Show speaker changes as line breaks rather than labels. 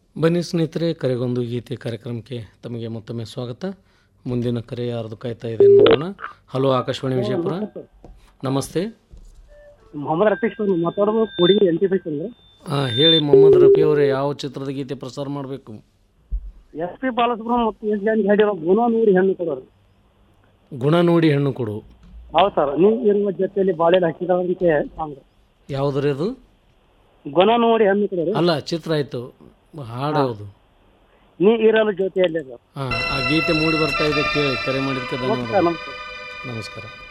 ಬನ್ನಿ ಸ್ನೇಹಿತರೆ ಕರೆಗೊಂದು ಗೀತೆ ಕಾರ್ಯಕ್ರಮಕ್ಕೆ ತಮಗೆ ಮತ್ತೊಮ್ಮೆ ಸ್ವಾಗತ ಮುಂದಿನ ಕರೆ ಯಾರ್ದು ಕಾಯ್ತಾ ಇದೆ ನೋಡೋಣ ಹಲೋ ಆಕಾಶವಾಣಿ ವಿಜಯಪುರ ನಮಸ್ತೆ
ಮೊಹಮ್ಮದ್ ರಫೀಕ್ ಸರ್ ಮಾತಾಡೋದು ಕೊಡಿ ಎನ್ ಟಿ ಫೈವ್ ಅಂದ್ರೆ
ಹಾಂ ಹೇಳಿ ಮೊಹಮ್ಮದ್ ರಫಿ ಅವರೇ ಯಾವ ಚಿತ್ರದ ಗೀತೆ ಪ್ರಸಾರ ಮಾಡಬೇಕು
ಎಸ್ ಪಿ ಬಾಲಸುಬ್ರಹ್ಮಣ್ಯ ಮತ್ತು ಎಸ್ ಜಾನಿ ಹಾಡಿರೋ ಗುಣ ನೂರಿ ಹೆಣ್ಣು ಕೊಡೋರು
ಗುಣ ನೋಡಿ ಹೆಣ್ಣು ಕೊಡು
ಹೌದು ಸರ್ ನೀವು ಇರುವ ಜೊತೆಯಲ್ಲಿ ಬಾಳೆಲ್ಲ ಹಚ್ಚಿದವಂತೆ ಸಾಂಗ್
ಯಾವುದ್ರಿ ಅದು
ಗುಣ ನೋಡಿ ಹೆಣ್ಣು ಕೊಡೋರು
ಅಲ್ಲ ಚಿತ್ರ ಆಯಿತು ಹಾಡು ಯಾವುದು
ನೀ ಇರಲು ಜೊತೆಯಲ್ಲಿ
ಹಾಂ ಆ ಗೀತೆ ಮೂಡಿ ಬರ್ತಾ ಇದೆ ಕೇಳಿ ಕರೆ ಮಾಡಿದ್ದಕ್ಕೆ ಧನ್ಯವಾದ
ನಮಸ್ತೆ
ನಮಸ್ಕಾರ